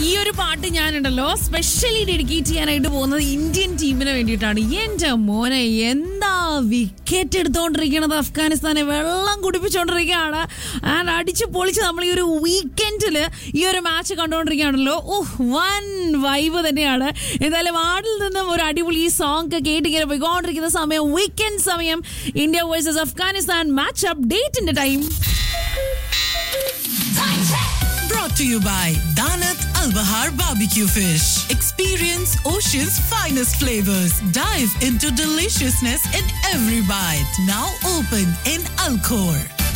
ഈ ഒരു പാട്ട് ഞാനുണ്ടല്ലോ സ്പെഷ്യലി ഡെഡിക്കേറ്റ് ചെയ്യാനായിട്ട് പോകുന്നത് ഇന്ത്യൻ ടീമിന് വേണ്ടിയിട്ടാണ് എന്റെ മോനെ എന്താ വിക്കറ്റ് എടുത്തോണ്ടിരിക്കണത് അഫ്ഗാനിസ്ഥാനെ വെള്ളം കുടിപ്പിച്ചോണ്ടിരിക്കുകയാണ് ആൻഡ് അടിച്ച് പൊളിച്ച് നമ്മൾ ഈ ഒരു വീക്കെൻഡില് ഈ ഒരു മാച്ച് കണ്ടുകൊണ്ടിരിക്കുകയാണല്ലോ ഓഹ് വൻ വൈബ് തന്നെയാണ് എന്തായാലും ആടിൽ നിന്നും ഒരു അടിപൊളി സോങ് ഒക്കെ കേട്ടിങ്ങനെ പോയിക്കൊണ്ടിരിക്കുന്ന സമയം വീക്കെൻഡ് സമയം ഇന്ത്യ വേഴ്സസ് അഫ്ഗാനിസ്ഥാൻ മാച്ച് അപ്ഡേറ്റിന്റെ time Brought to you by Danat Al Bahar Barbecue Fish. Experience Ocean's finest flavors. Dive into deliciousness in every bite. Now open in Alcor.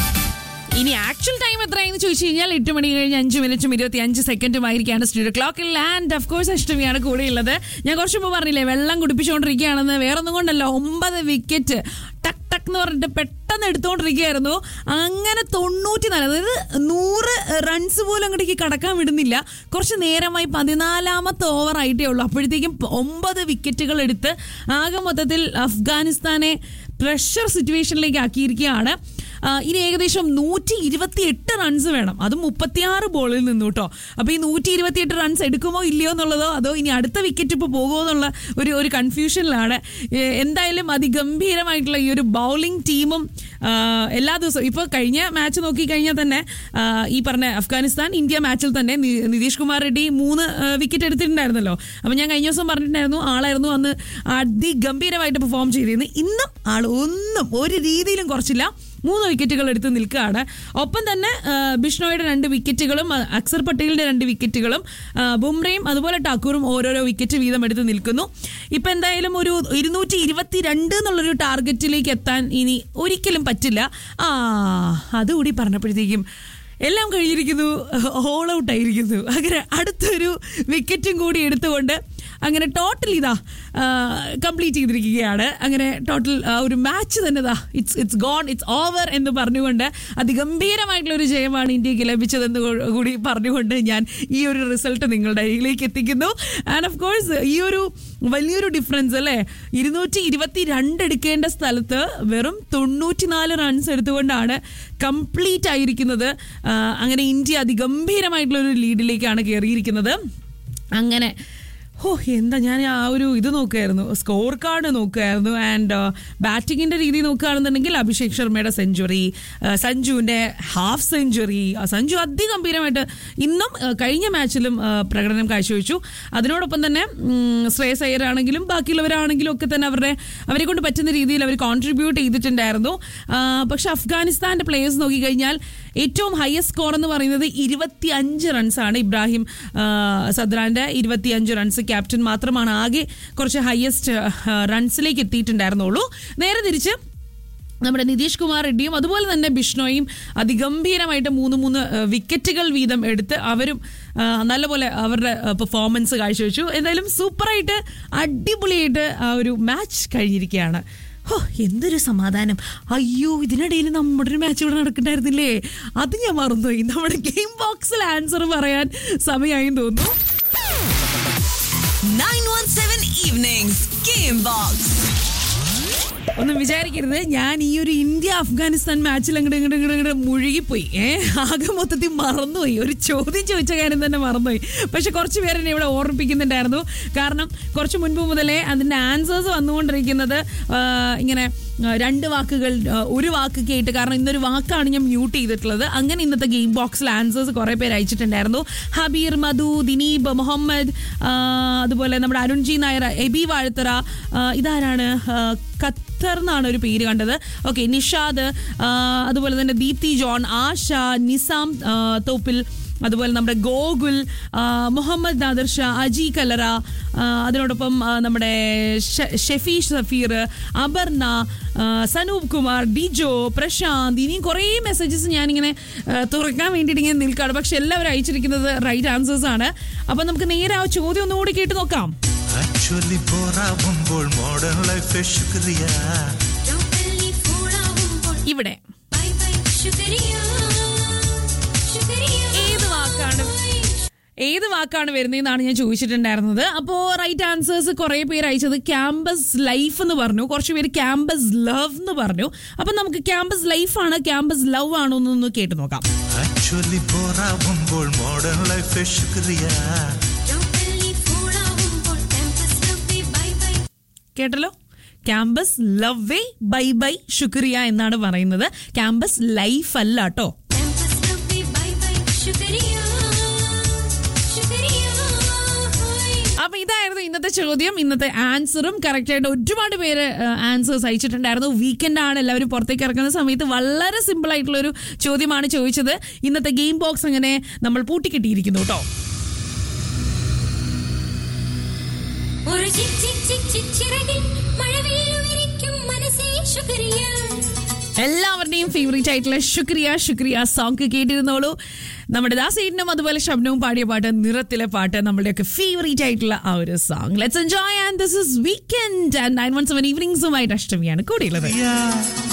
ഇനി ആക്ച്വൽ ടൈം എത്രയെന്ന് ചോദിച്ചു കഴിഞ്ഞാൽ എട്ട് മണി കഴിഞ്ഞ് അഞ്ച് മിനിറ്റും ഇരുപത്തി അഞ്ച് സെക്കൻഡും ആയിരിക്കാണ് സ്റ്റുഡിയോ ക്ലോക്കിൽ ആൻഡ് ഓഫ് കോഴ്സ് അഷ്ടമിയാണ് കൂടെയുള്ളത് ഞാൻ കുറച്ച് മുമ്പ് പറഞ്ഞില്ലേ വെള്ളം കുടിപ്പിച്ചുകൊണ്ടിരിക്കുകയാണെന്ന് വേറൊന്നും കൊണ്ടല്ല ഒമ്പത് വിക്കറ്റ് ടക്ക് ടക്ക് എന്ന് പറഞ്ഞിട്ട് പെട്ടെന്ന് എടുത്തുകൊണ്ടിരിക്കുകയായിരുന്നു അങ്ങനെ തൊണ്ണൂറ്റി നാല് അതായത് നൂറ് റൺസ് പോലും അങ്ങോട്ടേക്ക് കടക്കാൻ വിടുന്നില്ല കുറച്ച് നേരമായി പതിനാലാമത്തെ ഓവർ ആയിട്ടേ ഉള്ളൂ അപ്പോഴത്തേക്കും ഒമ്പത് വിക്കറ്റുകൾ എടുത്ത് ആകെ മൊത്തത്തിൽ അഫ്ഗാനിസ്ഥാനെ പ്രഷർ സിറ്റുവേഷനിലേക്ക് ആക്കിയിരിക്കുകയാണ് ആ, ഇനി ഏകദേശം നൂറ്റി ഇരുപത്തി എട്ട് റൺസ് വേണം അതും മുപ്പത്തിയാറ് ബോളിൽ നിന്നു കേട്ടോ അപ്പൊ ഈ നൂറ്റി ഇരുപത്തി എട്ട് റൺസ് എടുക്കുമോ ഇല്ലയോ എന്നുള്ളതോ അതോ ഇനി അടുത്ത വിക്കറ്റ് ഇപ്പോൾ പോകുമോ എന്നുള്ള ഒരു ഒരു കൺഫ്യൂഷനിലാണ് ഏ, എന്തായാലും അതിഗംഭീരമായിട്ടുള്ള ഈ ഒരു ബൗളിംഗ് ടീമും ആ, എല്ലാ ദിവസവും ഇപ്പോൾ കഴിഞ്ഞ മാച്ച് നോക്കിക്കഴിഞ്ഞാൽ തന്നെ ആ, ഈ പറഞ്ഞ അഫ്ഗാനിസ്ഥാൻ ഇന്ത്യ മാച്ചിൽ തന്നെ നി- നിതീഷ് കുമാർ റെഡ്ഡി മൂന്ന് വിക്കറ്റ് എടുത്തിട്ടുണ്ടായിരുന്നല്ലോ അപ്പം ഞാൻ കഴിഞ്ഞ ദിവസം പറഞ്ഞിട്ടുണ്ടായിരുന്നു ആളായിരുന്നു അന്ന് അതിഗംഭീരമായിട്ട് പെർഫോം ചെയ്തിരുന്നത് ഇന്നും ആൾ ഒന്നും ഒരു രീതിയിലും കുറച്ചില്ല മൂന്ന് വിക്കറ്റുകൾ എടുത്ത് നിൽക്കുകയാണ് ഒപ്പം തന്നെ ആ, ബിഷ്ണോയുടെ രണ്ട് വിക്കറ്റുകളും ആ, അക്സർ പട്ടേലിന്റെ രണ്ട് വിക്കറ്റുകളും ആ, ബുംറയും അതുപോലെ ടാക്കൂറും ഓരോരോ വിക്കറ്റ് വീതം എടുത്ത് നിൽക്കുന്നു ഇപ്പൊ എന്തായാലും ഒരു ഇരുന്നൂറ്റി ഇരുപത്തി രണ്ട് എന്നുള്ളൊരു ടാർഗറ്റിലേക്ക് എത്താൻ ഇനി ഒരിക്കലും പറ്റില്ല ആ അതുകൂടി പറഞ്ഞപ്പോഴത്തേക്കും എല്ലാം കഴിഞ്ഞിരിക്കുന്നു ഓൾ ഔട്ട് ആയിരിക്കുന്നു അങ്ങനെ അടുത്തൊരു വിക്കറ്റും കൂടി എടുത്തുകൊണ്ട് അങ്ങനെ ടോട്ടൽ ഇതാ കംപ്ലീറ്റ് ചെയ്തിരിക്കുകയാണ് അങ്ങനെ ടോട്ടൽ ഒരു മാച്ച് തന്നെ ഇതാ it's it's gone it's over എന്ന് പറഞ്ഞുകൊണ്ട് അതിഗംഭീരമായിട്ടുള്ള ഒരു ജയമാണ് ഇന്ത്യക്ക് ലഭിച്ചതെന്ന് കൂ- കൂടി പറഞ്ഞുകൊണ്ട് ഞാൻ ഈ ഒരു റിസൾട്ട് നിങ്ങളുടെ അരികിലേക്ക് എത്തിക്കുന്നു ആൻഡ് ഓഫ് കോഴ്സ് ഈ ഒരു വലിയൊരു ഡിഫറൻസ് അല്ലേ ഇരുന്നൂറ്റി ഇരുപത്തി രണ്ട് എടുക്കേണ്ട സ്ഥലത്ത് വെറും തൊണ്ണൂറ്റിനാല് റൺസ് എടുത്തുകൊണ്ടാണ് കംപ്ലീറ്റ് ആയിരിക്കുന്നത് ആ, അങ്ങനെ ഇന്ത്യ അതിഗംഭീരമായിട്ടുള്ള ഒരു ലീഡിലേക്കാണ് കയറിയിരിക്കുന്നത് അങ്ങനെ ഓ എന്താ ഞാൻ ആ ഒരു ഇത് നോക്കുകയായിരുന്നു സ്കോർ കാർഡ് നോക്കുകയായിരുന്നു ആൻഡ് ബാറ്റിങ്ങിന്റെ രീതി നോക്കുകയാണെന്നുണ്ടെങ്കിൽ അഭിഷേക് ശർമ്മയുടെ സെഞ്ചുറി സഞ്ജുവിന്റെ ഹാഫ് സെഞ്ചുറി സഞ്ജു അതിഗംഭീരമായിട്ട് ഇന്നും ആ, കഴിഞ്ഞ മാച്ചിലും ആ, പ്രകടനം കാഴ്ചവെച്ചു അതിനോടൊപ്പം തന്നെ ഉം, ശ്രേയസ് അയ്യർ ആണെങ്കിലും ബാക്കിയുള്ളവരാണെങ്കിലും ഒക്കെ തന്നെ അവരുടെ അവരെ കൊണ്ട് പറ്റുന്ന രീതിയിൽ അവർ കോൺട്രിബ്യൂട്ട് ചെയ്തിട്ടുണ്ടായിരുന്നു ആ, പക്ഷെ അഫ്ഗാനിസ്ഥാന്റെ പ്ലേയേഴ്സ് നോക്കിക്കഴിഞ്ഞാൽ ഏറ്റവും ഹയസ്റ്റ് സ്കോർ എന്ന് പറയുന്നത് ഇരുപത്തി അഞ്ച് റൺസാണ് ഇബ്രാഹിം ആ, സദ്രാന്റെ ഇരുപത്തി അഞ്ച് റൺസ് ക്യാപ്റ്റൻ മാത്രമാണ് ആകെ കുറച്ച് ഹയസ്റ്റ് റൺസിലേക്ക് എത്തിയിട്ടുണ്ടായിരുന്നുള്ളൂ നേരെ തിരിച്ച് നമ്മുടെ നിതീഷ് കുമാർ റെഡ്ഡിയും അതുപോലെ തന്നെ ബിഷ്ണോയും അതിഗംഭീരമായിട്ട് മൂന്ന് മൂന്ന് ആ, വിക്കറ്റുകൾ വീതം എടുത്ത് അവരും ആ, നല്ലപോലെ അവരുടെ പെർഫോമൻസ് കാഴ്ചവെച്ചു എന്തായാലും സൂപ്പറായിട്ട് അടിപൊളിയായിട്ട് ആ ഒരു മാച്ച് കഴിഞ്ഞിരിക്കുകയാണ് ഹോ എന്തൊരു സമാധാനം അയ്യോ ഇതിനിടയിൽ നമ്മുടെ ഒരു മാച്ച് ഇവിടെ നടക്കണ്ടായിരുന്നില്ലേ അത് ഞാൻ മറന്നുപോയി നമ്മുടെ ഗെയിം ബോക്സിൽ ആൻസർ പറയാൻ സമയമായി തോന്നുന്നു 917 Evenings Game Box. ഒന്നും വിചാരിക്കരുത് ഞാൻ ഈ ഒരു ഇന്ത്യ അഫ്ഗാനിസ്ഥാൻ മാച്ചിൽ അങ്ങോട്ട് ഇങ്ങോട്ട് ഇങ്ങോട്ട് ഇങ്ങോട്ട് മുഴുകിപ്പോയി ഏഹ് ആകെ മൊത്തത്തിൽ മറന്നുപോയി ഒരു ചോദ്യം ചോദിച്ച കാര്യം തന്നെ മറന്നുപോയി പക്ഷെ കുറച്ച് പേര് എന്നെ ഇവിടെ ഓർമ്മിപ്പിക്കുന്നുണ്ടായിരുന്നു കാരണം കുറച്ച് മുൻപ് മുതലേ അതിന്റെ ആൻസേഴ്സ് വന്നുകൊണ്ടിരിക്കുന്നത് ആ, ഇങ്ങനെ ആ, രണ്ട് വാക്കുകൾ ആ, ഒരു വാക്ക് കേട്ട് കാരണം ഇന്നൊരു വാക്കാണ് ഞാൻ മ്യൂട്ട് ചെയ്തിട്ടുള്ളത് അങ്ങനെ ഇന്നത്തെ ഗെയിം ബോക്സിൽ ആൻസേഴ്സ് കുറെ പേര് അയച്ചിട്ടുണ്ടായിരുന്നു ഹബീർ മധു ദിനീപ് മുഹമ്മദ് ആ, അതുപോലെ നമ്മുടെ അരുൺജി നായർ എബി വാഴത്തറ ആ, ഇതാരാണ് ആ, ഖത്തർ എന്നാണ് ഒരു പേര് കണ്ടത് ഓക്കെ നിഷാദ് ആ, അതുപോലെ തന്നെ ദീപ്തി ജോൺ ആശ നിസാം ആ, തോപ്പിൽ അതുപോലെ നമ്മുടെ ഗോകുൽ ആ, മുഹമ്മദ് നാദർ ഷാ അജി കലറ ആ, അതിനോടൊപ്പം ആ, നമ്മുടെ ഷ- ഷെഫി സഫീർ അപർണ ആ, സനൂപ് കുമാർ ഡിജോ പ്രശാന്ത് ഇനിയും കുറേ മെസ്സേജസ് ഞാനിങ്ങനെ ആ, തുറക്കാൻ വേണ്ടിയിട്ട് ഇങ്ങനെ നിൽക്കുകയാണ് പക്ഷെ എല്ലാവരും അയച്ചിരിക്കുന്നത് റൈറ്റ് ആൻസേഴ്സ് ആണ് അപ്പം നമുക്ക് നേരെ ആ ചോദ്യം ഒന്നുകൂടി കേട്ട് നോക്കാം ആക്ച്വലി പോറാവുമ്പോൾ മോഡേൺ ലൈഫ് ശുക്രിയ टोटली फूड़ा हुम्बोल ഇവിടെ बाय बाय शुक्रिया शुक्रिया ഏത് വാക്കാണ് ഏത് വാക്കാണ് വരുന്നതെന്നാണ് ഞാൻ ചോദിച്ചിട്ടുണ്ടായിരുന്നത് അപ്പോൾ റൈറ്റ് ആൻസേഴ്സ് കുറേ പേര് അയച്ചത് ക്യാമ്പസ് ലൈഫ് എന്ന് പറഞ്ഞു കുറച്ച് പേര് ക്യാമ്പസ് ലവ് എന്ന് പറഞ്ഞു അപ്പം നമുക്ക് ക്യാമ്പസ് ലൈഫാണ് ക്യാമ്പസ് ലവ് ആണോ എന്നൊന്ന് കേട്ട് നോക്കാം ആക്ച്വലി ബോറാവുമ്പോൾ മോഡേൺ ലൈഫ് ശുക്രിയ ടോട്ടലി ഫൂളാവുമ്പോൾ ക്യാമ്പസ് ലവ് ബൈ ബൈ കേട്ടല്ലോ ക്യാമ്പസ് ലവ് ബൈ ബൈ ശുക്രിയ എന്നാണ് പറയുന്നത് ക്യാമ്പസ് ലൈഫ് അല്ല കേട്ടോ ക്യാമ്പസ് ലവ് ബൈ ബൈ ശുക്രിയ ശുക്രിയ ഹോയ് അപ്പൊ ഇതായിരുന്നു ഇന്നത്തെ ചോദ്യം ഇന്നത്തെ ആൻസറും കറക്റ്റ് ആയിട്ട് ഒരുപാട് പേര് ആൻസേഴ്സ് അയച്ചിട്ടുണ്ടായിരുന്നു വീക്കെൻഡ് ആണ് എല്ലാവരും പുറത്തേക്ക് ഇറങ്ങുന്ന സമയത്ത് വളരെ സിമ്പിൾ ആയിട്ടുള്ള ഒരു ചോദ്യമാണ് ചോദിച്ചത് ഇന്നത്തെ ഗെയിം ബോക്സ് അങ്ങനെ നമ്മൾ പൂട്ടിക്കെട്ടിയിരിക്കുന്നു കേട്ടോ ഒരു ചിക് ചിക് ചിക് ചിക് ചിറകിൽ മഴവില്ലുയിരിക്കും മനസ്സേ ശുക്രിയ എല്ലാവരുടെയും ഫേവറേറ്റ് ആയിട്ടുള്ള ശുക്രിയ ശുക്രിയ സോങ് കേട്ടിരുന്നോളൂ നമ്മുടെ ദാസേട്ടനും അതുപോലെ ശബ്ദവും പാടിയ പാട്ട് നിറത്തിലെ പാട്ട് നമ്മുടെയൊക്കെ ഫേവറേറ്റ് ആയിട്ടുള്ള ആ ഒരു song let's enjoy and this is weekend and nine one seven ഈവനിങ്സുമായിട്ട് അഷ്ടമിയാണ് കൂടിയുള്ളത് Yeah.